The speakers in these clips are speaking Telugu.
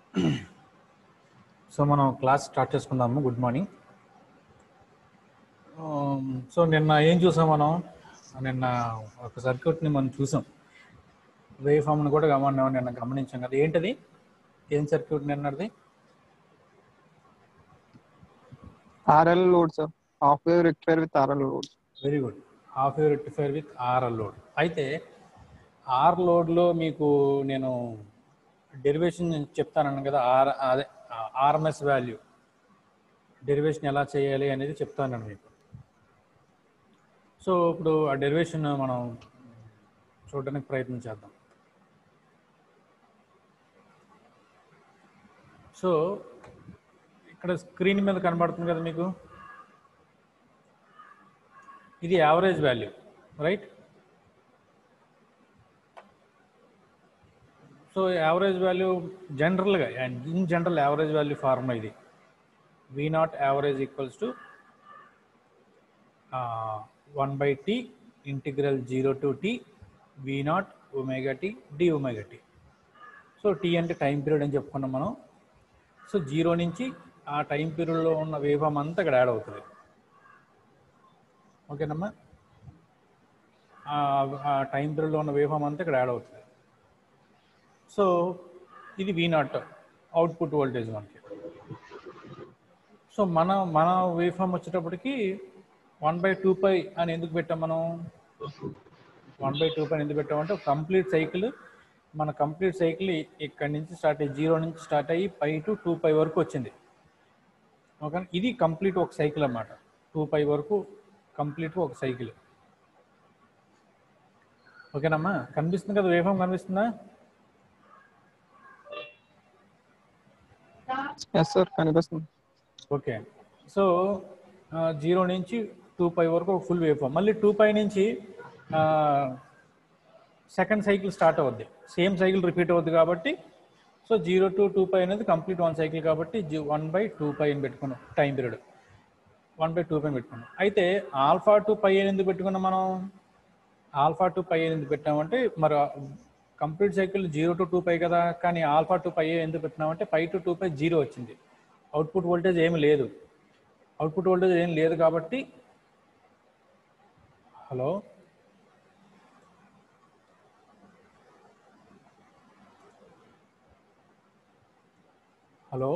సో మనం క్లాస్ స్టార్ట్ చేసుకుందాము గుడ్ మార్నింగ్ సో నిన్న ఏం చూసాం మనం నిన్న ఒక సర్క్యూట్ని మనం చూసాం వేవ్ ఫామ్ని కూడా గమనం నిన్న గమనించాం కదా ఏంటది ఏం సర్క్యూట్ నిన్నది RL load, sir. Half wave rectifier with RL load. Very good half wave rectifier with RL load అయితే ఆర్ లోడ్లో మీకు నేను డెరివేషన్ చెప్తానన్నాను కదా ఆర్ అదే ఆర్ఎంఎస్ వాల్యూ డెరివేషన్ ఎలా చేయాలి అనేది చెప్తాను మీకు సో ఇప్పుడు ఆ డెరివేషన్ మనం చూడడానికి ప్రయత్నం చేద్దాం సో ఇక్కడ స్క్రీన్ మీద కనబడుతుంది కదా మీకు ఇది average value right so average value జనరల్గా and in general average value formula ఇది V not average equals to one by T integral zero to T V not omega tea D omega T so T అంటే టైం పీరియడ్ అని చెప్పుకున్నాం మనం సో జీరో నుంచి ఆ టైం పీరియడ్లో ఉన్న వేవం అంతా ఇక్కడ యాడ్ అవుతుంది ఓకేనమ్మా ఆ టైం పీరియడ్లో ఉన్న వేవ్ ఫామ్ అంతా ఇక్కడ యాడ్ అవుతుంది సో ఇది వీ నాట్ అవుట్పుట్ వోల్టేజ్ మనకి సో మన మన వేవ్ ఫామ్ వచ్చేటప్పటికి వన్ బై టూ పై అని ఎందుకు పెట్టాం మనం వన్ బై టూ పై ఎందుకు పెట్టామంటే కంప్లీట్ సైకిల్ మన కంప్లీట్ సైకిల్ ఇక్కడి నుంచి స్టార్ట్ అయ్యి జీరో నుంచి స్టార్ట్ అయ్యి పై టు టూ పై వరకు వచ్చింది ఓకే ఇది కంప్లీట్ ఒక సైకిల్ అన్నమాట టూ పై వరకు కంప్లీట్ ఒక సైకిల్ ఓకేనమ్మా కనిపిస్తుంది కదా వేఫామ్ కనిపిస్తుందా ఎస్ సార్ కనిపిస్తుంది ఓకే సో జీరో నుంచి టూ పై వరకు ఒక ఫుల్ వేవ్ ఫామ్ మళ్ళీ టూ పై నుంచి సెకండ్ సైకిల్ స్టార్ట్ అవుద్ది సేమ్ సైకిల్ రిపీట్ అవుద్ది కాబట్టి so zero to two pi అనేది కంప్లీట్ వన్ సైకిల్ కాబట్టి వన్ బై టూ పై అని పెట్టుకున్నాం time period one by two pi పెట్టుకున్నాం అయితే ఆల్ఫా టు పై అని ఎందుకు పెట్టుకున్నాం మనం ఆల్ఫా టు పై అని ఎందుకు పెట్టామంటే మరి complete cycle zero to two pi కదా కానీ ఆల్ఫా టు పై ఎందుకు పెట్టినామంటే pi to two pi zero వచ్చింది అవుట్పుట్ వోల్టేజ్ ఏమి లేదు అవుట్పుట్ వోల్టేజ్ ఏం లేదు కాబట్టి హలో హలో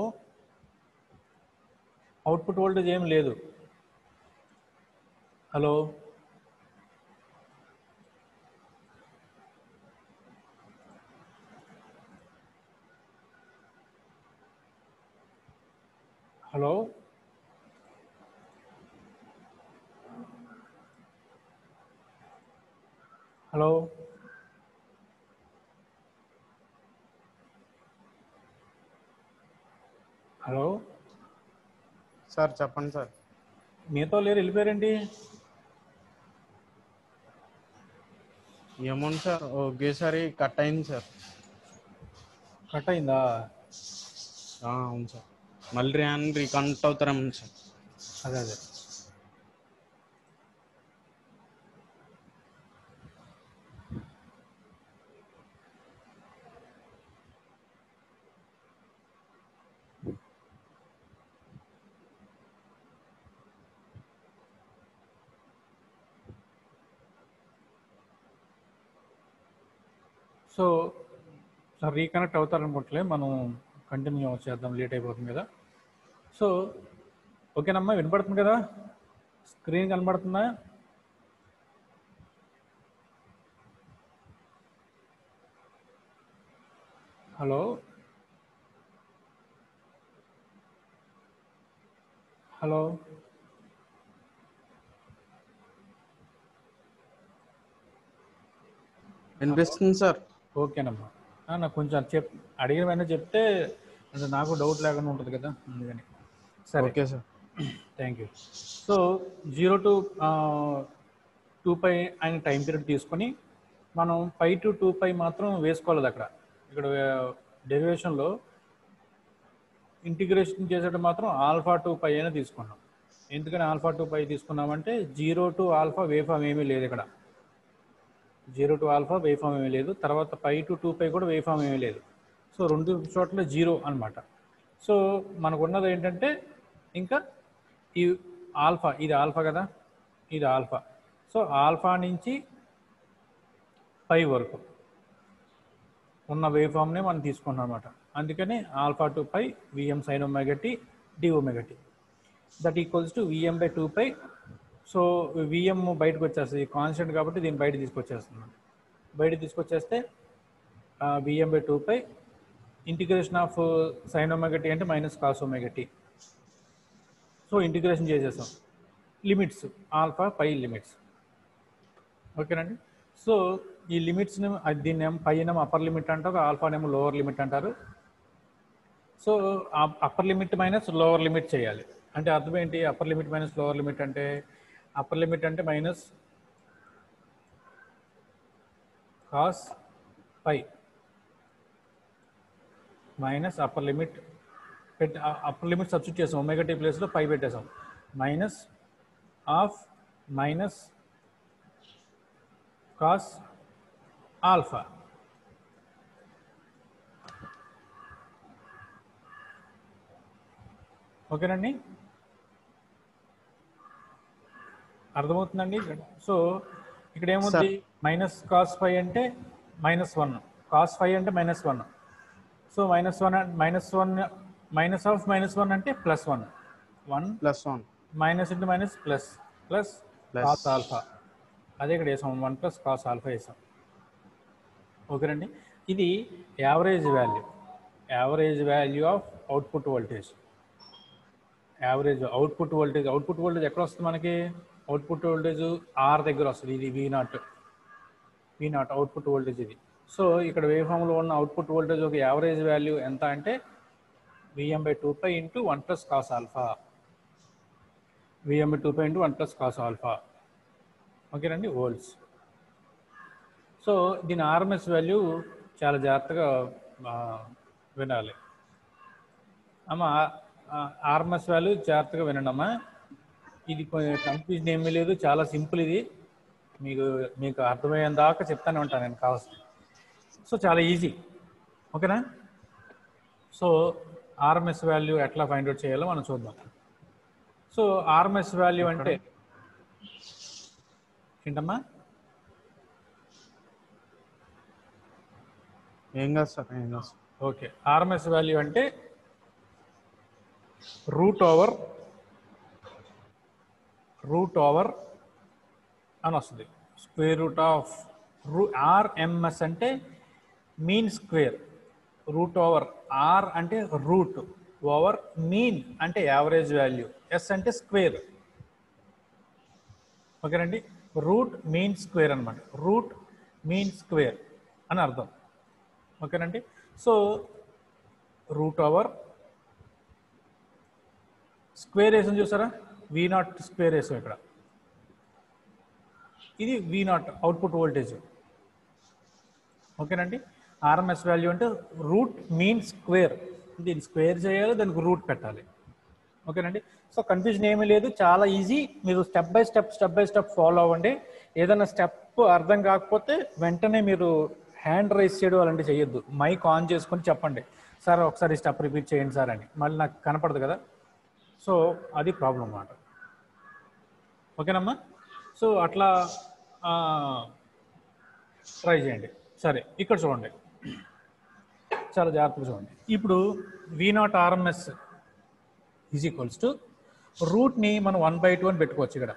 అవుట్పుట్ వోల్టేజ్ ఏం లేదు hello hello hello hello sir చెప్పండి సార్ మీతో లేరు వెళ్ళిపోయారండి ఏమోండి సార్ ఒకేసారి కట్ అయింది సార్ కట్ అయిందా ఆ, అవును సార్ మళ్ళీ ర్యాన్ రీకనెక్ట్ అవుతారేమో సార్ అదే అదే సో సార్ రీకనెక్ట్ అవుతారనుకోవట్లే మనం కంటిన్యూ చేద్దాం లేట్ అయిపోతుంది కదా సో ఓకేనమ్మా వినపడుతుంది కదా స్క్రీన్ కనబడుతుందా హలో హలో వినిపిస్తుంది సార్ ఓకేనమ్మా ఆ, నాకు కొంచెం చెప్ అడిగిన వెంటనే చెప్తే అంటే నాకు డౌట్ లేకుండా ఉంటుంది కదా అందుకని సరే okay sir thank you so zero to two pi ఆయన టైం పీరియడ్ తీసుకొని మనం ఫైవ్ టు టూ పై మాత్రం వేసుకోవాలి అక్కడ ఇక్కడ డెరివేషన్లో ఇంటిగ్రేషన్ చేసేటప్పుడు మాత్రం ఆల్ఫా టు పై అయినా తీసుకున్నాం ఎందుకని ఆల్ఫా టు పై తీసుకున్నామంటే జీరో టు ఆల్ఫా వేఫామ్ ఏమీ లేదు ఇక్కడ జీరో టు ఆల్ఫా వేఫామ్ ఏమీ లేదు తర్వాత పై టు టూ పై కూడా వేఫామ్ ఏమీ లేదు సో రెండు చోట్ల జీరో అన్నమాట సో మనకు ఉన్నది ఏంటంటే ఇంకా ఈ ఆల్ఫా ఇది ఆల్ఫా కదా ఇది ఆల్ఫా సో ఆల్ఫా నుంచి పై వరకు ఉన్న వేవ్ ఫామ్నే మనం తీసుకున్నాం అనమాట అందుకని alpha to pi VM sine omega t d omega t that equals to VM by two pi so VM బయటకు వచ్చేస్తుంది కాన్స్టెంట్ కాబట్టి దీన్ని బయట తీసుకొచ్చేస్తున్నాను బయట తీసుకొచ్చేస్తే VM by two pi integration of sine omega t అంటే minus cos omega t so integration చేసేసాం లిమిట్స్ ఆల్ఫా పై లిమిట్స్ ఓకేనండి సో ఈ లిమిట్స్ని దీన్ని ఏమో పై ఏమో అప్పర్ లిమిట్ అంటారు ఆల్ఫానేమో లోవర్ లిమిట్ అంటారు so upper limit minus lower limit చేయాలి అంటే అర్థం ఏంటి upper limit minus lower limit అంటే అప్పర్ లిమిట్ అంటే minus cos pi minus upper limit పెట్టి అప్పర్ లిమిట్ సబ్స్టిట్యూట్ చేసాం ఒమేగా టీ ప్లేస్లో పై పెట్టేసాం minus of minus cos alpha ఓకేనండి అర్థమవుతుందండి సో ఇక్కడ ఏముంది మైనస్ కాస్ ఫైవ్ అంటే మైనస్ వన్ కాస్ ఫైవ్ అంటే minus one so minus one minus one minus of minus one అంటే plus one one plus one minus into minus plus plus Plus. Cos alpha అదే ఇక్కడ వేసాం వన్ ప్లస్ కాస్ ఆల్ఫా వేసాం ఓకేనండి ఇది average value average value of output voltage average output voltage output voltage ఎక్కడ వస్తుంది మనకి అవుట్పుట్ వోల్టేజ్ ఆర్ దగ్గర వస్తుంది ఇది V naught V naught output voltage ఇది సో ఇక్కడ వేవ్ ఫామ్లో ఉన్న అవుట్పుట్ వోల్టేజ్ ఒక యావరేజ్ వాల్యూ ఎంత అంటే VM by two pi into one plus cos alpha VM by two pi into one plus cos alpha ఓకేనండి వోల్ట్స్ సో దీని ఆర్ఎంఎస్ వాల్యూ చాలా జాగ్రత్తగా ఆ, వినాలి అమ్మ ఆర్ఎంఎస్ వాల్యూ జాగ్రత్తగా వినండి అమ్మా ఇది కన్ఫ్యూజన్ ఏమీ లేదు చాలా సింపుల్ ఇది మీకు మీకు అర్థమయ్యేంత దాకా చెప్తానే ఉంటాను నేను కావాల్సి సో చాలా ఈజీ ఓకేనా సో ఆర్ఎంఎస్ వాల్యూ ఎట్లా ఫైండ్ అవుట్ చేయాలో మనం చూద్దాం సో ఆర్ఎంఎస్ వాల్యూ అంటే ఏంటమ్మా ఏం కాదు సార్ ఏం కాదు సార్ ఓకే ఆర్ఎంఎస్ వాల్యూ అంటే రూట్ ఓవర్ రూట్ ఓవర్ అని వస్తుంది square root of root RMS అంటే mean square root over R అంటే రూట్ ఓవర్ మీన్ అంటే యావరేజ్ వాల్యూ ఎస్ అంటే స్క్వేర్ ఓకేనండి రూట్ మీన్ స్క్వేర్ అనమాట రూట్ మీన్ స్క్వేర్ అని అర్థం ఓకేనండి సో రూట్ ఓవర్ స్క్వేర్ వేసాం చూసారా వి నాట్ స్క్వేర్ వేసాం ఇక్కడ ఇది వి నాట్ అవుట్పుట్ వోల్టేజ్ ఓకేనండి ఆర్ఎంఎస్ వాల్యూ అంటే రూట్ మీన్ స్క్వేర్ దీన్ని స్క్వేర్ చేయాలి దానికి రూట్ పెట్టాలి ఓకేనండి సో కన్ఫ్యూజన్ ఏమీ లేదు చాలా ఈజీ మీరు step by step step by step follow అవ్వండి ఏదైనా స్టెప్ అర్థం కాకపోతే వెంటనే మీరు హ్యాండ్ రైస్ చేయడం అలాంటివి చేయొద్దు మైక్ ఆన్ చేసుకొని చెప్పండి సార్ ఒకసారి స్టెప్ రిపీట్ చేయండి సార్ అని మళ్ళీ నాకు కనపడదు కదా సో అది ప్రాబ్లం అన్నమాట ఓకేనమ్మా సో అట్లా ట్రై చేయండి సరే ఇక్కడ చూడండి చాలా జాగ్రత్తగా చూడండి ఇప్పుడు V naught RMS is equals to రూట్ని మనం వన్ బై టూ అని పెట్టుకోవచ్చు ఇక్కడ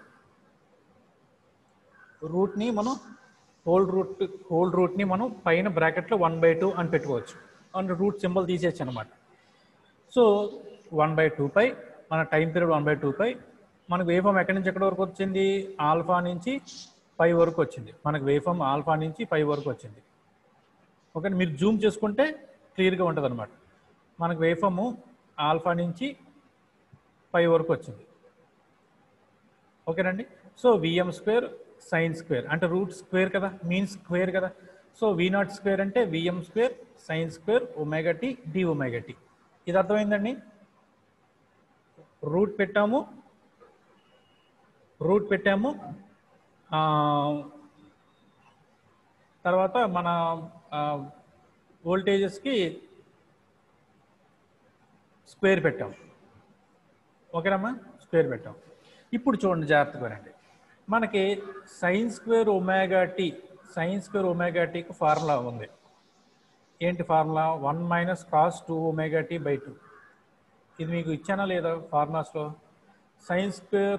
రూట్ని మనం హోల్ రూట్ హోల్ రూట్ని మనం పైన బ్రాకెట్లో వన్ బై టూ అని పెట్టుకోవచ్చు అండ్ రూట్ సింబల్ తీసేయచ్చు అనమాట so one by two pi మన time period one by two pi మనకు వేఫామ్ ఎక్కడి నుంచి ఎక్కడి వరకు వచ్చింది ఆల్ఫా నుంచి పై వరకు వచ్చింది మనకు వేఫామ్ ఆల్ఫా నుంచి పై వరకు వచ్చింది ఓకే మీరు జూమ్ చేసుకుంటే క్లియర్గా ఉంటుంది అనమాట మనకు వేఫాము ఆల్ఫా నుంచి పై వరకు వచ్చింది ఓకేనండి so VM square sine square అంటే రూట్ స్క్వేర్ కదా మీన్ స్క్వేర్ కదా సో వి నాట్ స్క్వేర్ అంటే VM square sine square omega tea D omega t ఇది అర్థమైందండి రూట్ పెట్టాము రూట్ పెట్టాము ఆ, తర్వాత మన వోల్టేజెస్కి స్క్వేర్ పెట్టాం ఓకేనమ్మా స్క్వేర్ పెట్టాం ఇప్పుడు చూడండి జాగ్రత్తగా వినండి మనకి sine square omega t sine square omega టీకి ఫార్ములా ఉంది ఏంటి formula one minus cos two omega t by two ఇది మీకు ఇచ్చానా లేదా ఫార్ములాస్లో సైన్ స్క్వేర్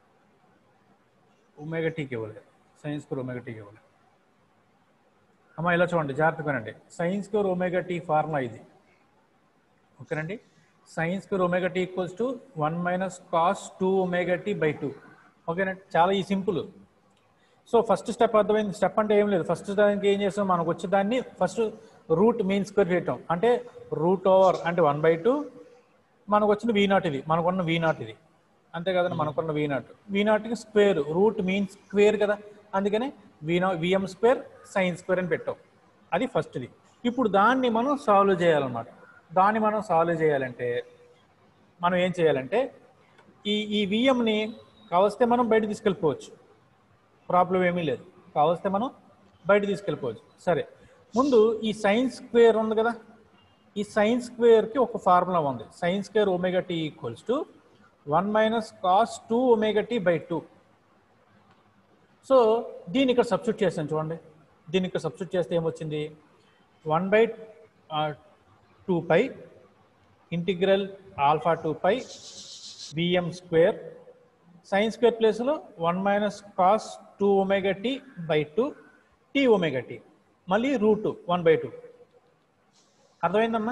ఒమేగా టీకి ఇవ్వలేదు సైన్ స్క్వేర్ ఒమేగా టీకి ఇవ్వలేదు అమ్మ ఇలా చూడండి జాగ్రత్తగా వినండి sine square omega t formula ఇది ఓకేనండి sine square omega t equals to one minus cos two omega t by two ఓకేనండి చాలా ఈ సింపుల్ సో ఫస్ట్ స్టెప్ అర్థమైంది స్టెప్ అంటే ఏం లేదు ఫస్ట్ దానికి ఏం చేస్తాం మనకు వచ్చే దాన్ని ఫస్ట్ రూట్ మీన్ స్క్వేర్ చేయటం అంటే రూట్ ఓవర్ అంటే వన్ బై టూ మనకు వచ్చిన వీ నాట్ ఇది మనకున్న వీ నాట్ ఇది అంతే కదండి మనకున్న వీ నాట్ వీ నాట్కి స్క్వేర్ రూట్ మీన్ స్క్వేర్ కదా అందుకనే వీ నా విఎం స్క్వేర్ సైన్ స్క్వేర్ అని పెట్టాం అది ఫస్ట్ది ఇప్పుడు దాన్ని మనం సాల్వ్ చేయాలన్నమాట దాన్ని మనం సాల్వ్ చేయాలంటే మనం ఏం చేయాలంటే ఈ ఈ విఎంని కావస్తే మనం బయట తీసుకెళ్ళిపోవచ్చు ప్రాబ్లం ఏమీ లేదు కావస్తే మనం బయట తీసుకెళ్ళిపోవచ్చు సరే ముందు ఈ సైన్ స్క్వేర్ ఉంది కదా ఈ సైన్ స్క్వేర్కి ఒక ఫార్ములా ఉంది sine square omega t equals to one minus cos two omega t by two so దీన్ని ఇక్కడ సబ్స్టిట్యూట్ చేస్తాను చూడండి దీన్ని ఇక్కడ సబ్స్టిట్యూట్ చేస్తే ఏమొచ్చింది one by two pi integral alpha two pi VM square sine square ప్లేస్లో one minus cos two omega t by two t omega t మళ్ళీ రూట్ వన్ బై టూ అర్థమైందమ్మా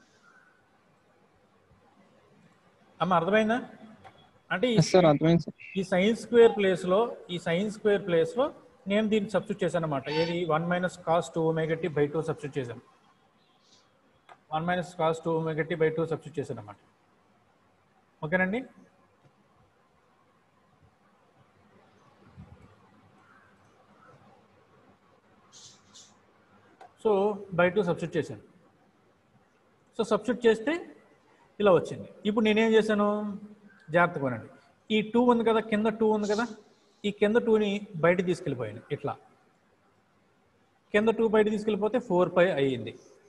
అమ్మ అర్థమైందా అంటే ఈ ఎస్ సార్ అర్థమైంది సార్ ఈ సైన్ స్క్వేర్ ప్లేస్లో ఈ సైన్ స్క్వేర్ ప్లేస్లో నేను దీన్ని సబ్స్టిట్యూట్ చేశాను అనమాట ఏది one minus cos two omega t by two substitute చేశాను one minus cos two omega t by two substitute చేశాను అనమాట ఓకేనండి సో బై టూ సబ్స్టిట్యూట్ చేశాను సో సబ్స్టిట్యూట్ చేస్తే ఇలా వచ్చింది ఇప్పుడు నేనేం చేశాను జాగ్రత్తగా వినండి ఈ టూ ఉంది కదా కింద టూ ఉంది కదా ఈ కింద టూని బయట తీసుకెళ్ళిపోయాను ఇట్లా కింద టూ బయట తీసుకెళ్ళిపోతే ఫోర్ పై అయ్యింది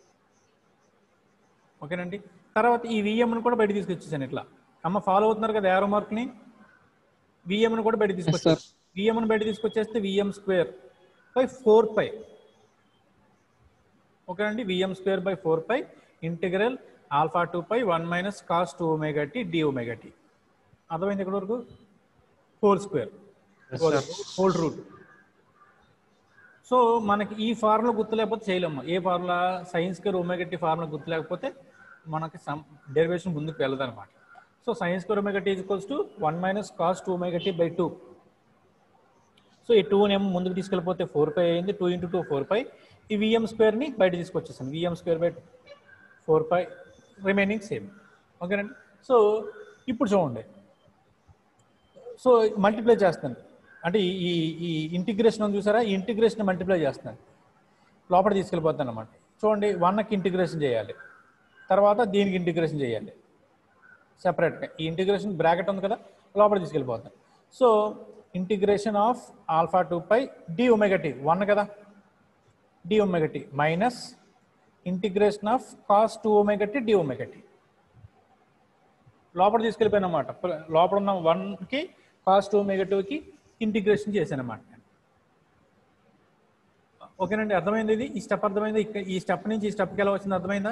ఓకేనండి తర్వాత ఈ విఎంను కూడా బయట తీసుకొచ్చేసాను ఇట్లా అమ్మ ఫాలో అవుతున్నారు కదా యారో మార్క్ని విఎంను కూడా బయట తీసుకొచ్చారు విఎంను బయట తీసుకొచ్చేస్తే VM square by four pi ఓకేనండి VM square by four pi integral alpha two pi one minus cos two omega tea D omega t అర్థమైంది ఇక్కడ వరకు whole square whole root so మనకి ఈ ఫార్ములా గుర్తు లేకపోతే చేయలేము ఏ formula sines square omega t formula గుర్తు లేకపోతే మనకి సమ్ డెరివేషన్ ముందుకు వెళ్ళదు అనమాట so sines square omega t equals to one minus cos two omega t by two so ఈ టూ ఏమో ముందుకు తీసుకెళ్ళిపోతే ఫోర్ పై అయింది two into two four pi ఈ విఎం స్క్వేర్ని బయట తీసుకొచ్చేసాను VM square by four pi remaining same ఓకేనండి సో ఇప్పుడు చూడండి సో మల్టిప్లై చేస్తాను అంటే ఈ- ఈ ఈ ఇంటిగ్రేషన్ ఉంది చూసారా ఈ ఇంటిగ్రేషన్ మల్టిప్లై చేస్తాను లోపల తీసుకెళ్ళిపోతాను అనమాట చూడండి వన్కి ఇంటిగ్రేషన్ చేయాలి తర్వాత దీనికి ఇంటిగ్రేషన్ చేయాలి సెపరేట్గా ఈ ఇంటిగ్రేషన్ బ్రాకెట్ ఉంది కదా లోపల తీసుకెళ్ళిపోతాను so integration of alpha two pi d omega t one కదా d omega t minus integration of cos two omega tea D omega t లోపల తీసుకెళ్ళిపోయాను అనమాట లోపల ఉన్న వన్కి కాస్ టూ ఒమేగా టూకి ఇంటిగ్రేషన్ చేశాను అనమాట ఓకేనండి అర్థమైంది ఇది ఈ స్టెప్ అర్థమైంది ఇక్క- ఈ స్టెప్ నుంచి ఈ స్టెప్కి ఎలా వచ్చింది అర్థమైందా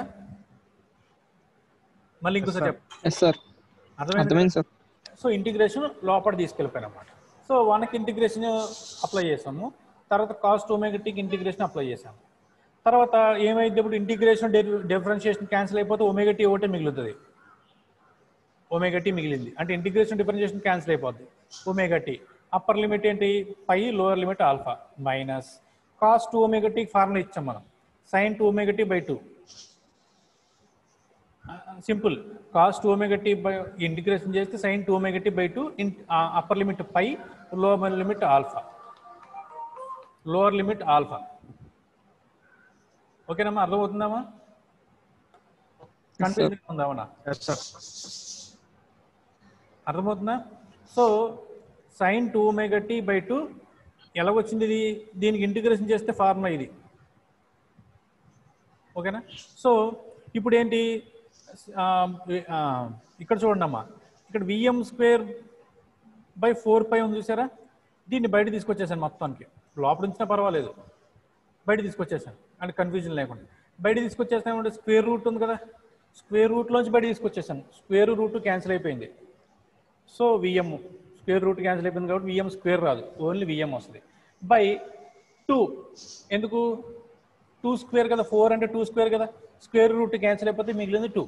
మళ్ళీ ఇంకోసారి చెప్ప ఎస్ సార్ అర్థమైంది అర్థమైంది సార్ సో ఇంటిగ్రేషన్ లోపల తీసుకెళ్ళిపోయాను అనమాట సో వన్కి ఇంటిగ్రేషన్ అప్లై చేసాము తర్వాత కాస్ట్ ఒమేగటికి ఇంటిగ్రేషన్ అప్లై చేసాము తర్వాత ఏమైంది ఇప్పుడు ఇంటిగ్రేషన్ డిఫరెన్షియేషన్ క్యాన్సిల్ అయిపోతే ఒమేగటి ఒకటే మిగులుతుంది ఒమేగటి మిగిలింది అంటే ఇంటిగ్రేషన్ డిఫరెన్షియేషన్ క్యాన్సిల్ అయిపోద్ది ఒమేగటి అప్పర్ లిమిట్ ఏంటి pi lower limit alpha minus cos two omega t formula ఇచ్చాం మనం sine two omega t by two simple cos two omega t by integration చేస్తే sine two omega t by two in upper limit pi lower limit alpha lower limit alpha ఓకేనమ్మా అర్థమవుతుందమ్మా కన్ఫ్యూజన్ ఉందామన్నా అర్థమవుతుందా so sine two omega t by two ఎలా వచ్చింది ఇది దీనికి ఇంటిగ్రేషన్ చేస్తే ఫార్ములా ఇది ఓకేనా సో ఇప్పుడు ఏంటి ఆ, ఆ, ఇక్కడ చూడండి అమ్మా ఇక్కడ VM square by four pi ఉంది చూసారా దీన్ని బయట తీసుకొచ్చేసాను మొత్తానికి లోపల ఉంచినా పర్వాలేదు బయట తీసుకొచ్చేసాను అంటే కన్ఫ్యూజన్ లేకుండా బయట తీసుకొచ్చేస్తామంటే స్క్వేర్ రూట్ ఉంది కదా స్క్వేర్ రూట్లోంచి బయట తీసుకొచ్చేసాను స్క్వేర్ రూట్ క్యాన్సిల్ అయిపోయింది so VM square root cancel అయిపోయింది కాబట్టి విఎం స్క్వేర్ రాదు ఓన్లీ విఎం వస్తుంది బై టూ ఎందుకు టూ స్క్వేర్ కదా ఫోర్ అంటే టూ స్క్వేర్ కదా స్క్వేర్ రూట్ క్యాన్సిల్ అయిపోతే మిగిలింది two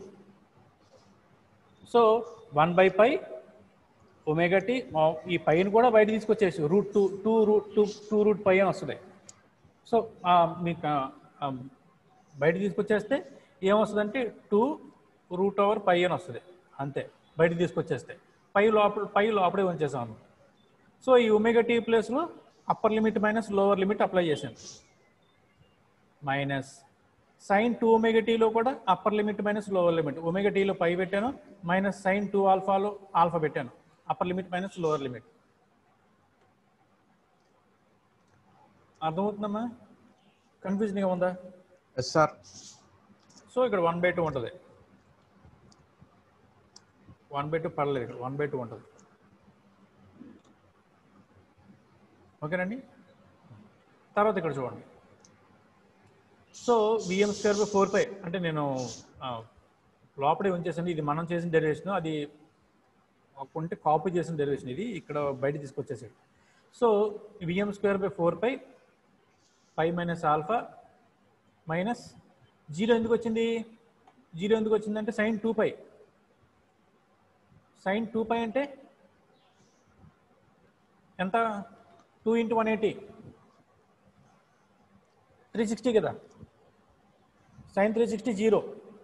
so one by pi omega t ఈ పైన కూడా బయట తీసుకొచ్చేసి root two two root two two root pi అని వస్తుంది సో ఆ, మీకు ఆ, ఆ, బయట తీసుకొచ్చేస్తే ఏమొస్తుందంటే టూ రూట్ ఓవర్ పై అని వస్తుంది అంతే బయట తీసుకొచ్చేస్తే పై లోపల పై లోపలే ఉంచేసాం అన్నమాట సో ఈ ఒమేగా టీ ప్లేస్లో upper limit minus lower limit apply చేశాను మైనస్ సైన్ టూ ఒమేగా టీలో కూడా upper limit minus lower limit omega టీలో పై పెట్టాను మైనస్ సైన్ టూ ఆల్ఫాలో ఆల్ఫా పెట్టాను upper limit minus lower limit అర్థమవుతుందమ్మా కన్ఫ్యూజన్గా ఉందా ఎస్ సార్ సో ఇక్కడ వన్ బై టూ ఉంటుంది వన్ బై టూ పడలేదు ఇక్కడ వన్ బై టూ ఉంటుంది ఓకేనండి తర్వాత ఇక్కడ చూడండి so VM square by four pi అంటే నేను ఆ, లోపలే ఉంచేసాను ఇది మనం చేసిన డెరివేషన్ అది ఉంటే కాపీ చేసిన డెరివేషన్ ఇది ఇక్కడ బయట తీసుకొచ్చేసాడు so VM square by four pi pi minus alpha minus zero ఎందుకు వచ్చింది జీరో ఎందుకు వచ్చిందంటే sine two pi sine two pi అంటే ఎంత two into one eighty three sixty కదా sine three sixty zero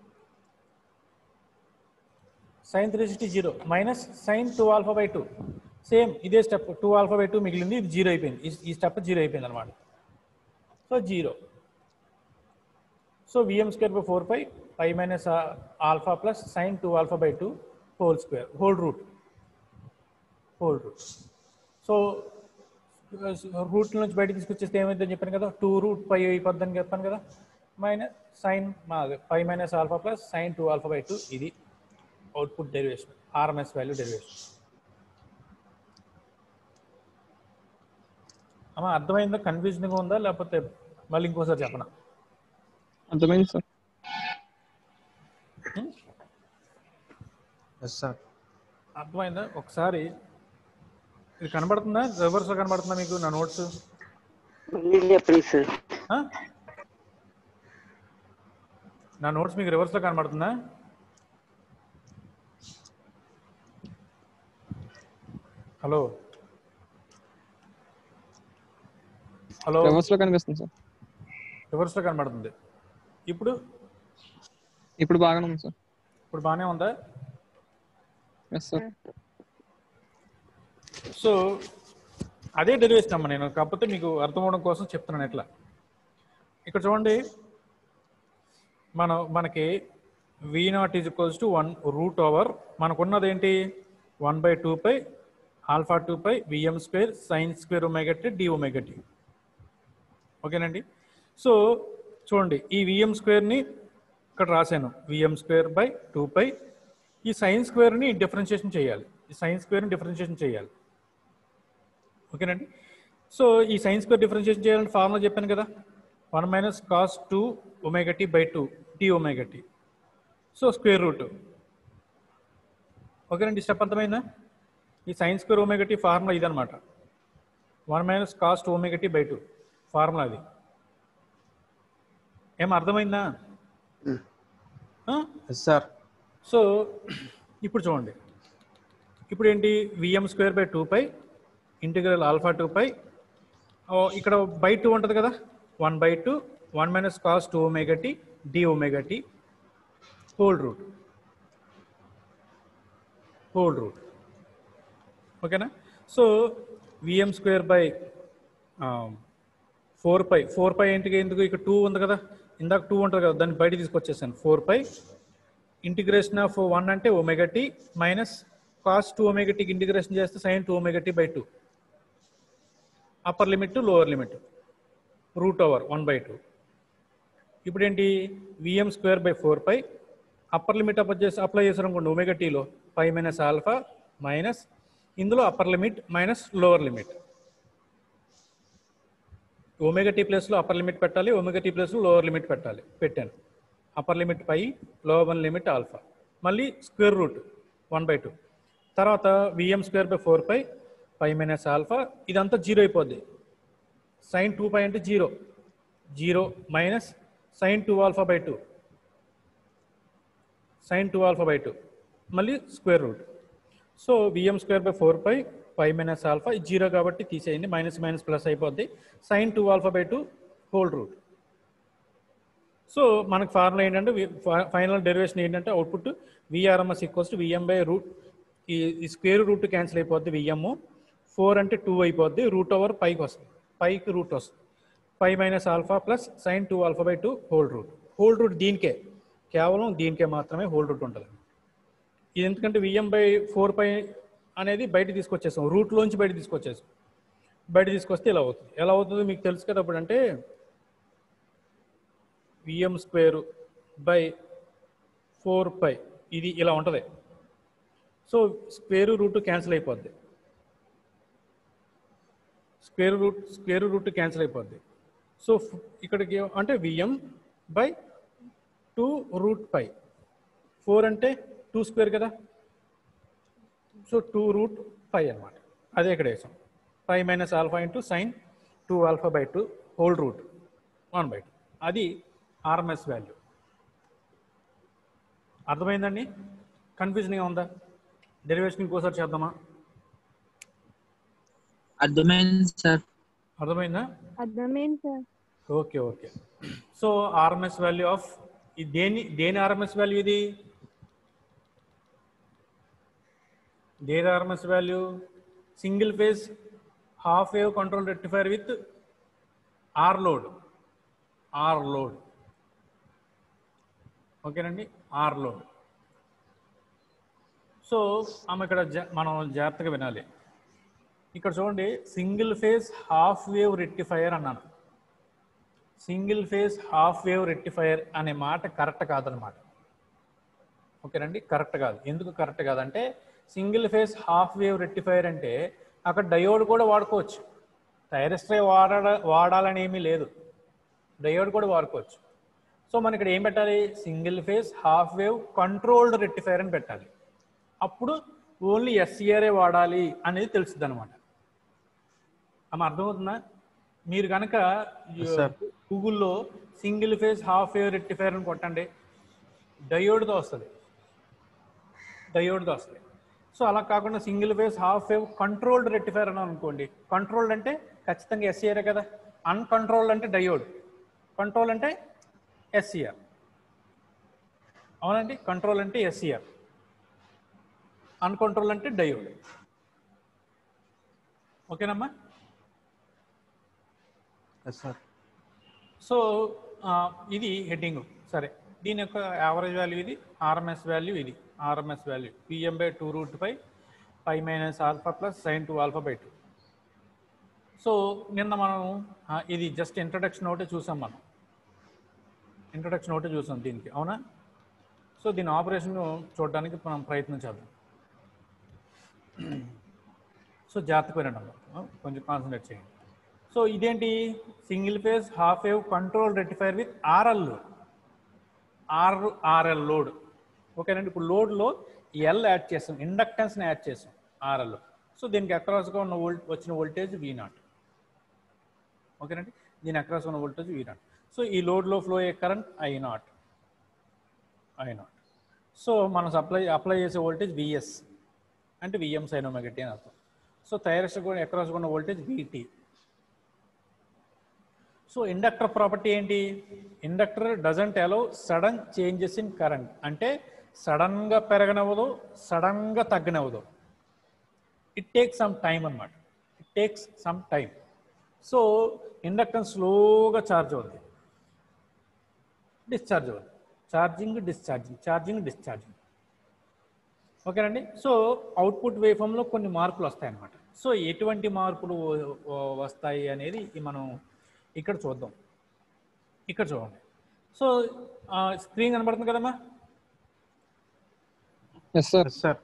sine three sixty zero minus sine two alpha by two same ఇదే step two alpha by two మిగిలింది ఇది జీరో అయిపోయింది ఈ- ఈ స్టెప్ జీరో అయిపోయింది అనమాట so zero so VM square by four pi pi minus alpha plus sine two alpha by two whole square whole root whole root so root నుంచి బయటకు తీసుకొచ్చేస్తే ఏమైందని చెప్పాను కదా టూ రూట్ పై అయిపోద్దని చెప్పాను కదా మైనస్ సైన్ మా pi minus alpha plus sine two alpha by two ఇది output derivation RMS value derivation అమ్మా అర్థమైందా కన్ఫ్యూజన్గా ఉందా లేకపోతే మళ్ళీ ఇంకోసారి చెప్పనా అర్థమైంది సార్ ఎస్ సార్ అర్థమైందా ఒకసారి ఇది కనబడుతుందా రివర్స్లో కనబడుతుందా మీకు నా నోట్స్ మళ్ళీ చెప్పండి సార్ నా నోట్స్ మీకు రివర్స్లో కనబడుతుందా హలో హలో రివర్స్ లో కనిపిస్తుంది సార్ రివర్స్లో కనబడుతుంది ఇప్పుడు ఇప్పుడు బాగానే ఉంది సార్ ఇప్పుడు బాగానే ఉందా ఎస్ సార్ సో అదే డెరివేషన్ అమ్మ నేను కాకపోతే మీకు అర్థం అవడం కోసం చెప్తున్నాను ఎట్లా ఇక్కడ చూడండి మన మనకి V naught is equals to one root over మనకున్నది ఏంటి one by two pi alpha two pi VM square sine square omega t d omega t ఓకేనండి సో చూడండి ఈ విఎం స్క్వేర్ని ఇక్కడ రాశాను VM square by two pi ఈ సైన్ స్క్వేర్ని డిఫరెన్షియేషన్ చేయాలి ఈ సైన్ స్క్వేర్ని డిఫరెన్షియేషన్ చేయాలి ఓకేనండి సో ఈ సైన్ స్క్వేర్ డిఫరెన్షియేషన్ చేయాలంటే ఫార్ములా చెప్పాను కదా one minus cos two omega t by two t omega t so square root ఓకేనండి స్టెప్ అర్థమైందా ఈ సైన్ స్క్వేర్ ఒమేగటీ ఫార్ములా ఇదనమాట one minus cos omega t by two formula అది ఏం అర్థమైందా ఆ? ఎస్ సార్ సో ఇప్పుడు చూడండి ఇప్పుడు ఏంటి VM square by two pi integral alpha two pi ఇక్కడ బై టూ ఉంటుంది కదా one by two one minus cos two omega t d omega t whole root whole root ఓకేనా so VM square by four pi four pi ఏంటికి ఎందుకు ఇక్కడ టూ ఉంది కదా ఇందాక టూ ఉంటుంది కదా దాన్ని బయట తీసుకొచ్చేసాను four pi integration of one అంటే omega t minus cos two omega టీకి ఇంటిగ్రేషన్ చేస్తే sine two omega t by two upper limit lower limit root over one by two ఇప్పుడు ఏంటి VM square by four pi upper limit up చేసి అప్లై చేశారు అనుకోండి ఒమేగా టీలో ఫైవ్ మైనస్ ఆల్ఫా మైనస్ ఇందులో upper limit minus lower limit omega t ప్లేస్లో అప్పర్ లిమిట్ పెట్టాలి ఒమేగా టీ ప్లేస్లో లోవర్ లిమిట్ పెట్టాలి పెట్టాను upper limit pi lower one limit alpha మళ్ళీ square root one by two తర్వాత VM square by four pi pi minus alpha ఇదంతా జీరో అయిపోద్ది సైన్ టూ పై అంటే zero zero minus sine two alpha by two sine two alpha by two మళ్ళీ square root so VM square by four pi pi minus alpha ఇది జీరో కాబట్టి తీసేయండి మైనస్ మైనస్ ప్లస్ అయిపోద్ది sine two alpha by two whole root so మనకు ఫార్ములా ఏంటంటే ఫైనల్ డెరివేషన్ ఏంటంటే output VRMS equals to VM by root ఈ ఈ స్క్వేర్ రూట్ క్యాన్సిల్ అయిపోద్ది విఎమ్ ఫోర్ అంటే టూ అయిపోద్ది రూట్ ఓవర్ పైకి వస్తుంది పైకి రూట్ వస్తుంది five minus alpha plus sine two alpha by two whole root whole root దీనికే కేవలం దీనికే మాత్రమే హోల్ రూట్ ఉంటుంది ఇది ఎందుకంటే విఎం బై ఫోర్ పై అనేది బయట తీసుకొచ్చేసాం రూట్లోంచి బయట తీసుకొచ్చేసాం బయట తీసుకొస్తే ఇలా అవుతుంది ఎలా అవుతుంది మీకు తెలుసు కదా అప్పుడు అంటే VM square by four pi ఇది ఇలా ఉంటుంది సో స్క్వేర్ రూట్ క్యాన్సిల్ అయిపోద్ది square root square root cancel అయిపోద్ది సో ఫ్- ఇక్కడికి అంటే VM by two root pi four అంటే టూ స్క్వేర్ కదా సో టూ రూట్ ఫైవ్ అనమాట అదే ఇక్కడ వేసాం five minus alpha into sine two alpha by two whole root one by two అది ఆర్ఎంఎస్ వాల్యూ అర్థమైందండి కన్ఫ్యూజన్గా ఉందా డెరివేషన్ ఇంకోసారి చేద్దామా అర్థమైంది సార్ అర్థమైందా అర్థమైంది sir okay okay so RMS value of దేని దేని ఆర్ఎంఎస్ వాల్యూ ఇది దేని RMS value single phase half wave control rectifier with R load R load ఓకేనండి ఆర్ లోడ్ సో ఆమె ఇక్కడ జా- మనం జాగ్రత్తగా వినాలి ఇక్కడ చూడండి single phase half wave rectifier అన్నాను single phase half wave rectifier అనే మాట కరెక్ట్ కాదనమాట ఓకేనండి కరెక్ట్ కాదు ఎందుకు కరెక్ట్ కాదంటే single phase half wave rectifier అంటే అక్కడ డయోడ్ కూడా వాడుకోవచ్చు థైరస్ట్రై వాడ వాడాలని ఏమీ లేదు డయోడ్ కూడా వాడుకోవచ్చు సో మన ఇక్కడ ఏం పెట్టాలి single phase half wave controlled rectifier అని పెట్టాలి అప్పుడు ఓన్లీ ఎస్సీఆర్ఏ వాడాలి అనేది తెలుస్తుంది అనమాట అమ్మ అర్థమవుతుందా మీరు కనుక గూగుల్లో single phase half wave rectifier అని కొట్టండి డయోడ్తో వస్తుంది డయోడ్తో వస్తుంది సో అలా కాకుండా single phase half wave controlled rectifier అని అనుకోండి కంట్రోల్డ్ అంటే ఖచ్చితంగా ఎస్సీఆర్ కదా అన్కంట్రోల్డ్ అంటే డయోడ్ కంట్రోల్ అంటే ఎస్సీఆర్ అవునండి కంట్రోల్ అంటే ఎస్సీఆర్ అన్కంట్రోల్ అంటే డయోడ్ ఓకేనమ్మా సార్ సో ఆ, ఇది హెడ్డింగ్ సరే దీని యొక్క యావరేజ్ వాల్యూ ఇది ఆర్ఎంఎస్ వాల్యూ ఇది RMS value PM by two root pi pi minus alpha plus sine two alpha by two so నిన్న మనం ఆ, ఇది జస్ట్ ఇంట్రడక్షన్ ఒకటే చూసాం మనం ఇంట్రడక్షన్ ఒకటే చూసాం దీనికి అవునా సో దీని ఆపరేషన్ చూడడానికి మనం ప్రయత్నం చేద్దాం సో జాగ్రత్తగా వినండి అమ్మా. కొంచెం కాన్సన్ట్రేట్ చేయండి సో ఇదేంటి single phase half wave control rectifier with RL load R RL load ఓకేనండి ఇప్పుడు లోడ్లో ఎల్ యాడ్ చేస్తాం ఇండక్టెన్స్ని యాడ్ చేస్తాం ఆర్ఎల్ సో దీనికి అక్రాస్గా ఉన్న వోల్ట్ వచ్చిన వోల్టేజ్ వి నాట్ ఓకేనండి దీని అక్రాస్ ఉన్న వోల్టేజ్ వి నాట్ సో ఈ లోడ్లో ఫ్లో అయ్యే current I not I not so మనం సప్లై అప్లై చేసే వోల్టేజ్ విఎస్ అంటే విఎం సైన్ ఒమెగటి అని అర్థం సో థైరస్ కూడా అక్రాస్ ఉన్న voltage VT so inductor property ఏంటి inductor doesn't allow sudden changes in current అంటే సడన్గా పెరగనవ్వదు సడన్గా తగ్గనవ్వదు ఇట్ టేక్స్ సమ్ టైం అన్నమాట it takes some time so inductor స్లోగా ఛార్జ్ అవుతుంది డిశ్చార్జ్ అవుతుంది ఛార్జింగ్ డిశ్చార్జింగ్ ఛార్జింగ్ డిశ్చార్జింగ్ ఓకేనండి సో అవుట్పుట్ వేఫంలో కొన్ని మార్పులు వస్తాయన్నమాట సో ఎటువంటి మార్పులు వ- వ- వస్తాయి అనేది ఈ మనం ఇక్కడ చూద్దాం ఇక్కడ చూడండి సో స్క్రీన్ కనబడుతుంది కదమ్మా ఎస్ సార్ సార్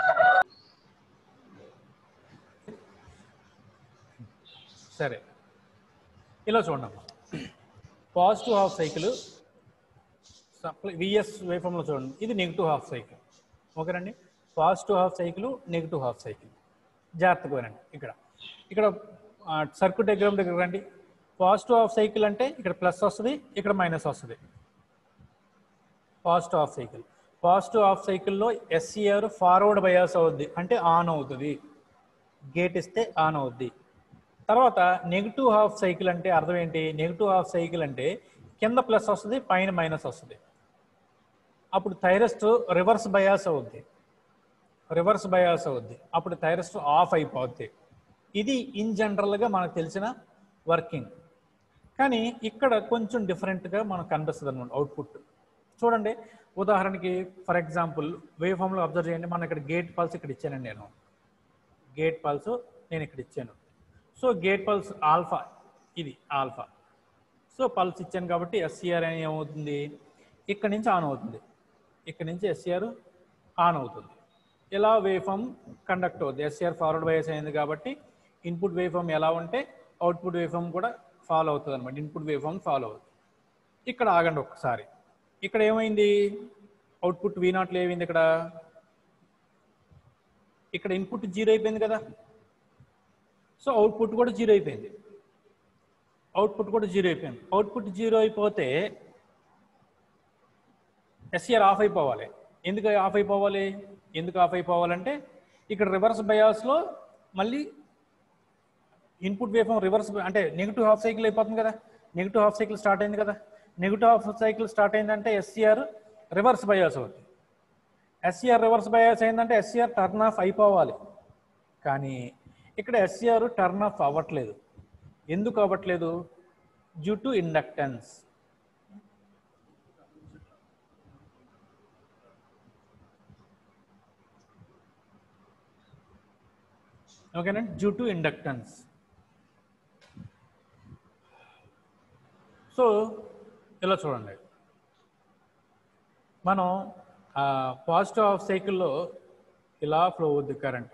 సరే ఇలా చూడండి positive half cycle supply VS వేఫంలో చూడండి ఇది నెగిటివ్ హాఫ్ సైకిల్ ఓకేనండి positive half cycle negative half cycle జాగ్రత్తగా వినండి ఇక్కడ ఇక్కడ సర్క్యూట్ డయాగ్రామ్ దగ్గర రండి పాజిటివ్ హాఫ్ సైకిల్ అంటే ఇక్కడ ప్లస్ వస్తుంది ఇక్కడ మైనస్ వస్తుంది positive half cycle positive half సైకిల్లో ఎస్సీఆర్ ఫార్వర్డ్ బయాస్ అవుద్ది అంటే ఆన్ అవుతుంది గేట్ ఇస్తే ఆన్ అవుద్ది తర్వాత నెగిటివ్ హాఫ్ సైకిల్ అంటే అర్థం ఏంటి నెగిటివ్ హాఫ్ సైకిల్ అంటే కింద ప్లస్ వస్తుంది పైన మైనస్ వస్తుంది అప్పుడు థైరస్ట్ రివర్స్ బయాస్ అవుద్ది రివర్స్ బయాస్ అవుద్ది అప్పుడు థైరస్ట్ ఆఫ్ అయిపోద్ది ఇది ఇన్ జనరల్గా మనకు తెలిసిన వర్కింగ్ కానీ ఇక్కడ కొంచెం డిఫరెంట్గా మనకు కనిపిస్తుంది అనమాట అవుట్పుట్ చూడండి ఉదాహరణకి ఫర్ ఎగ్జాంపుల్ వేవ్ ఫామ్లో అబ్జర్వ్ చేయండి మనం ఇక్కడ గేట్ పల్స్ ఇక్కడ ఇచ్చానండి నేను గేట్ పల్స్ నేను ఇక్కడ ఇచ్చాను సో గేట్ పల్స్ ఆల్ఫా ఇది ఆల్ఫా సో పల్స్ ఇచ్చాను కాబట్టి ఎస్సీఆర్ అని ఏమవుతుంది ఇక్కడ నుంచి ఆన్ అవుతుంది ఇక్కడ నుంచి ఎస్సీఆర్ ఆన్ అవుతుంది ఇలా వేవ్ ఫామ్ కండక్ట్ అవుతుంది ఎస్సీఆర్ ఫార్వర్డ్ బయాస్ అయింది కాబట్టి ఇన్పుట్ వేవ్ ఫామ్ ఎలా ఉంటే అవుట్పుట్ వేవ్ ఫామ్ కూడా ఫాలో అవుతుంది అనమాట ఇన్పుట్ వేవ్ ఫామ్ ఫాలో అవుతుంది ఇక్కడ ఆగండి ఒక్కసారి ఇక్కడ ఏమైంది అవుట్పుట్ వీ నాట్లో ఏమైంది ఇక్కడ ఇక్కడ ఇన్పుట్ జీరో అయిపోయింది కదా సో అవుట్పుట్ కూడా జీరో అయిపోయింది అవుట్పుట్ కూడా జీరో అయిపోయింది అవుట్పుట్ జీరో అయిపోతే ఎస్ఆర్ ఆఫ్ అయిపోవాలి ఎందుకు ఆఫ్ అయిపోవాలి ఎందుకు ఆఫ్ అయిపోవాలంటే ఇక్కడ రివర్స్ బయాస్లో మళ్ళీ ఇన్పుట్ వేఫం రివర్స్ అంటే నెగిటివ్ హాఫ్ సైకిల్ అయిపోతుంది కదా నెగిటివ్ హాఫ్ సైకిల్ స్టార్ట్ అయింది కదా నెగిటివ్ హాఫ్ సైకిల్ స్టార్ట్ అయిందంటే ఎస్సీఆర్ రివర్స్ బయాస్ అవుతుంది ఎస్సీఆర్ రివర్స్ బయాస్ అయిందంటే ఎస్సీఆర్ టర్న్ ఆఫ్ అయిపోవాలి కానీ ఇక్కడ ఎస్సీఆర్ టర్న్ ఆఫ్ అవ్వట్లేదు ఎందుకు అవ్వట్లేదు డ్యూ టు ఇండక్టెన్స్ ఓకేనండి డ్యూ టు ఇండక్టెన్స్ సో ఇలా చూడండి మనం పాజిటివ్ హాఫ్ సైకిల్లో ఇలా ఫ్లో అవుద్ది కరెంట్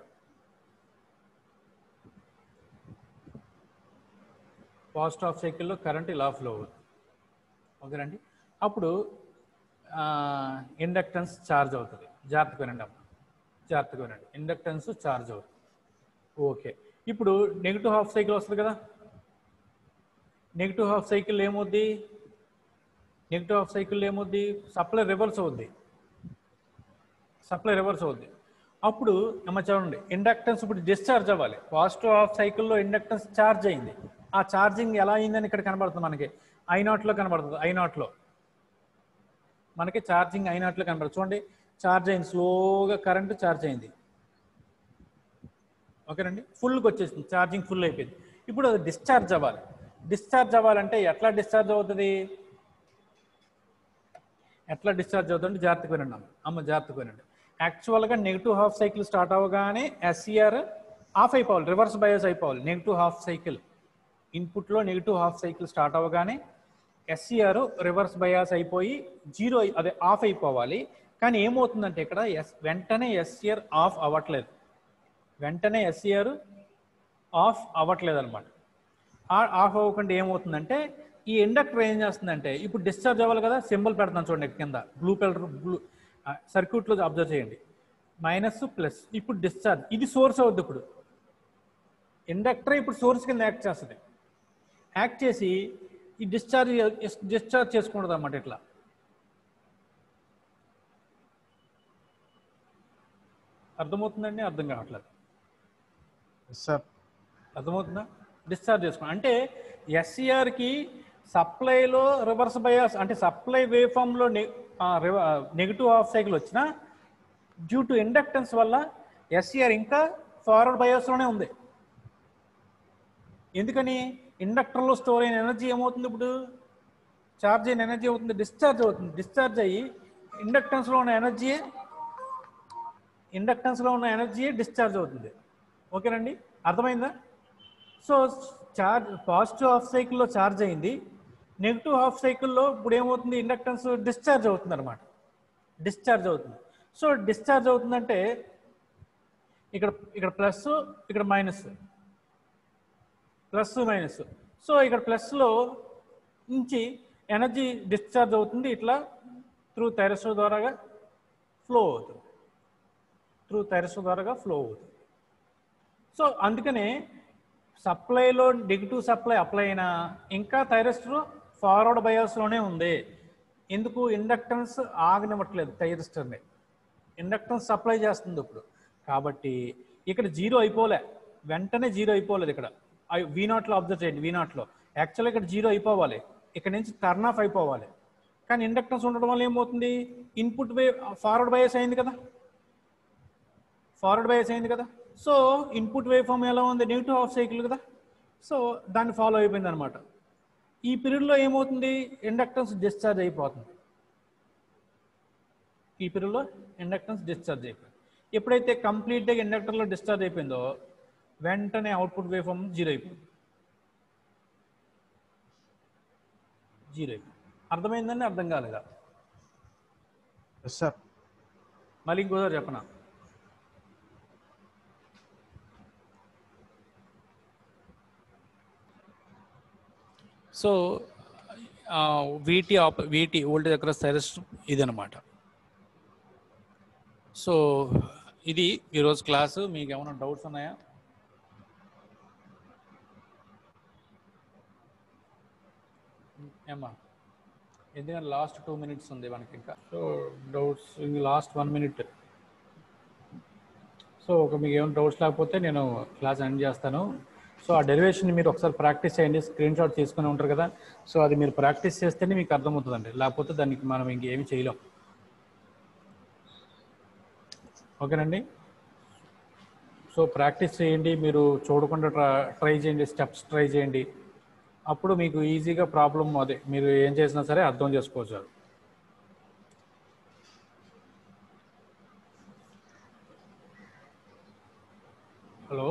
పాజిటివ్ హాఫ్ సైకిల్లో కరెంట్ ఇలా ఫ్లో అవుతుంది ఓకేనండి అప్పుడు ఇండక్టెన్స్ ఛార్జ్ అవుతుంది జాగ్రత్తగా వినండి అమ్మ జాగ్రత్తగా వినండి ఇండక్టెన్స్ ఛార్జ్ అవుతుంది ఓకే ఇప్పుడు నెగిటివ్ హాఫ్ సైకిల్ వస్తుంది కదా నెగిటివ్ హాఫ్ సైకిల్ ఏమవుద్ది నెగిటివ్ హాఫ్ సైకిల్ ఏమవుద్ది సప్లై రివర్స్ అవుద్ది సప్లై రివర్స్ అవుద్ది అప్పుడు ఏమో చూడండి ఇండక్టెన్స్ ఇప్పుడు డిశ్చార్జ్ అవ్వాలి పాజిటివ్ హాఫ్ సైకిల్లో ఇండక్టెన్స్ ఛార్జ్ అయింది ఆ ఛార్జింగ్ ఎలా అయిందని ఇక్కడ కనబడుతుంది మనకి ఐ నాట్లో కనబడుతుంది ఐ నాట్లో మనకి ఛార్జింగ్ ఐ నాట్లో కనబడుతుంది చూడండి ఛార్జ్ అయింది స్లోగా కరెంట్ ఛార్జ్ అయింది ఓకేనండి ఫుల్కి వచ్చేసింది ఛార్జింగ్ ఫుల్ అయిపోయింది ఇప్పుడు అది డిశ్చార్జ్ అవ్వాలి డిశ్చార్జ్ అవ్వాలంటే ఎట్లా డిశ్చార్జ్ అవుతుంది ఎట్లా డిశ్చార్జ్ అవుతుంది జాగ్రత్తగా వినండి అమ్మ అమ్మ జాగ్రత్తగా వినండి యాక్చువల్గా నెగిటివ్ హాఫ్ సైకిల్ స్టార్ట్ అవ్వగానే ఎస్సీఆర్ ఆఫ్ అయిపోవాలి రివర్స్ బయోస్ అయిపోవాలి నెగిటివ్ హాఫ్ సైకిల్ ఇన్పుట్లో నెగిటివ్ హాఫ్ సైకిల్ స్టార్ట్ అవ్వగానే ఎస్సీఆర్ రివర్స్ బయాస్ అయిపోయి జీరో అదే ఆఫ్ అయిపోవాలి కానీ ఏమవుతుందంటే ఇక్కడ ఎస్ వెంటనే ఎస్సీఆర్ ఆఫ్ అవ్వట్లేదు వెంటనే ఎస్సీఆర్ ఆఫ్ అవ్వట్లేదు అనమాట ఆఫ్ అవ్వకుండా ఏమవుతుందంటే ఈ ఇండక్టర్ ఏం చేస్తుందంటే ఇప్పుడు డిశ్చార్జ్ అవ్వాలి కదా సింబల్ పెడతాను చూడండి కింద బ్లూ కలర్ బ్లూ సర్క్యూట్లో అబ్జర్వ్ చేయండి మైనస్ ప్లస్ ఇప్పుడు డిశ్చార్జ్ ఇది సోర్స్ అవుద్ది ఇప్పుడు ఇండక్టర్ ఇప్పుడు సోర్స్ కింద యాక్ట్ చేస్తుంది యాక్ట్ చేసి ఈ డిశ్చార్జ్ డిశ్చార్జ్ చేసుకుంటుంది అన్నమాట ఇట్లా అర్థమవుతుందండి అర్థం కావట్లేదు సార్ అర్థమవుతుందా డిశ్చార్జ్ చేసుకోండి అంటే ఎస్సీఆర్కి సప్లైలో రివర్స్ బయాస్ అంటే సప్లై వేవ్ ఫామ్లో నెగిటివ్ హాఫ్ సైకిల్ వచ్చినా డ్యూ టు ఇండక్టెన్స్ వల్ల ఎస్సీఆర్ ఇంకా ఫార్వర్డ్ బయాస్లోనే ఉంది ఎందుకని ఇండక్టర్లో స్టోర్ అయిన ఎనర్జీ ఏమవుతుంది ఇప్పుడు ఛార్జ్ అయిన ఎనర్జీ అవుతుంది డిశ్చార్జ్ అవుతుంది డిశ్చార్జ్ అయ్యి ఇండక్టెన్స్లో ఉన్న ఎనర్జీ ఇండక్టెన్స్లో ఉన్న ఎనర్జీ డిశ్చార్జ్ అవుతుంది ఓకేనండి అర్థమైందా సో చార్జ్ పాజిటివ్ హాఫ్ సైకిల్లో ఛార్జ్ అయింది నెగిటివ్ హాఫ్ సైకిల్లో ఇప్పుడు ఏమవుతుంది ఇండక్టెన్స్ డిశ్చార్జ్ అవుతుంది అనమాట డిశ్చార్జ్ అవుతుంది సో డిశ్చార్జ్ అవుతుందంటే ఇక్కడ ఇక్కడ ప్లస్ ఇక్కడ మైనస్ ప్లస్ మైనస్ సో ఇక్కడ ప్లస్లో నుంచి ఎనర్జీ డిశ్చార్జ్ అవుతుంది ఇట్లా త్రూ థైరస్ ద్వారాగా ఫ్లో అవుతుంది త్రూ థైరస్ ద్వారాగా ఫ్లో అవుతుంది సో అందుకనే సప్లైలో నెగిటివ్ సప్లై అప్లై అయినా ఇంకా థైరిస్టర్ ఫార్వర్డ్ బయాస్లోనే ఉంది ఎందుకు ఇండక్టెన్స్ ఆగనివ్వట్లేదు థైరిస్టర్ని ఇండక్టెన్స్ సప్లై చేస్తుంది ఇప్పుడు కాబట్టి ఇక్కడ జీరో అయిపోలే వెంటనే జీరో అయిపోలేదు ఇక్కడ వీ నాట్లో అబ్జర్వ్ చేయండి వీ నాట్లో యాక్చువల్గా ఇక్కడ జీరో అయిపోవాలి ఇక్కడ నుంచి టర్న్ ఆఫ్ అయిపోవాలి కానీ ఇండక్టెన్స్ ఉండడం వల్ల ఏమవుతుంది ఇన్పుట్ వే ఫార్వర్డ్ బయాస్ అయింది కదా ఫార్వర్డ్ బయాస్ అయింది కదా సో ఇన్పుట్ వేవ్ ఫామ్ ఎలా ఉంది నెగిటివ్ హాఫ్ సైకిల్ కదా సో దాన్ని ఫాలో అయిపోయింది అనమాట ఈ పీరియడ్లో ఏమవుతుంది ఇండక్టెన్స్ డిశ్చార్జ్ అయిపోతుంది ఈ పీరియడ్లో ఇండక్టెన్స్ డిశ్చార్జ్ అయిపోయింది ఎప్పుడైతే కంప్లీట్గా ఇండక్టర్లో డిశ్చార్జ్ అయిపోయిందో వెంటనే అవుట్పుట్ వేవ్ ఫామ్ జీరో అయిపోయింది జీరో అయిపోయింది అర్థమైందని అర్థం కాలేదా ఎస్ సార్ మళ్ళీ ఇంకోసారి చెప్పనా సో వీటి ఆప్ వీటి ఓల్టేజ్ దగ్గర సైరస్ ఇదనమాట సో ఇది ఈరోజు క్లాసు మీకు ఏమైనా డౌట్స్ ఉన్నాయా ఏమా ఎందుకంటే లాస్ట్ టూ మినిట్స్ ఉంది మనకి ఇంకా సో డౌట్స్ ఇంక లాస్ట్ వన్ మినిట్ సో ఒక మీకు ఏమైనా డౌట్స్ లేకపోతే నేను క్లాస్ ఎండ్ చేస్తాను సో ఆ డెరివేషన్ మీరు ఒకసారి ప్రాక్టీస్ చేయండి స్క్రీన్ షాట్ తీసుకుని ఉంటారు కదా సో అది మీరు ప్రాక్టీస్ చేస్తేనే మీకు అర్థమవుతుందండి లేకపోతే దానికి మనం ఇంకేమి చేయలేం ఓకేనండి సో ప్రాక్టీస్ చేయండి మీరు చూడకుండా ట్రా ట్రై చేయండి స్టెప్స్ ట్రై చేయండి అప్పుడు మీకు ఈజీగా ప్రాబ్లం అదే మీరు ఏం చేసినా సరే అర్థం చేసుకోవచ్చు హలో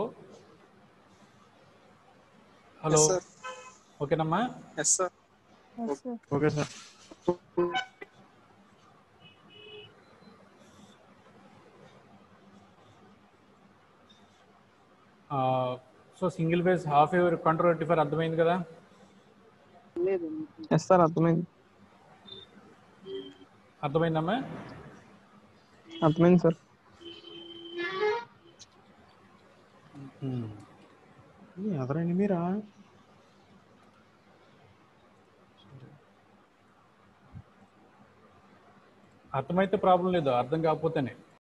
హలో Yes, sir. ఓకేనమ్మా yes sir okay sir so single phase half wave control rectifier అర్థమైంది కదా లేదు ఎస్ సార్ అర్థమైంది అర్థమైందమ్మా అర్థమైంది సార్ ఎదరండి మీరా అర్థమైతే ప్రాబ్లం లేదు అర్థం కాకపోతేనే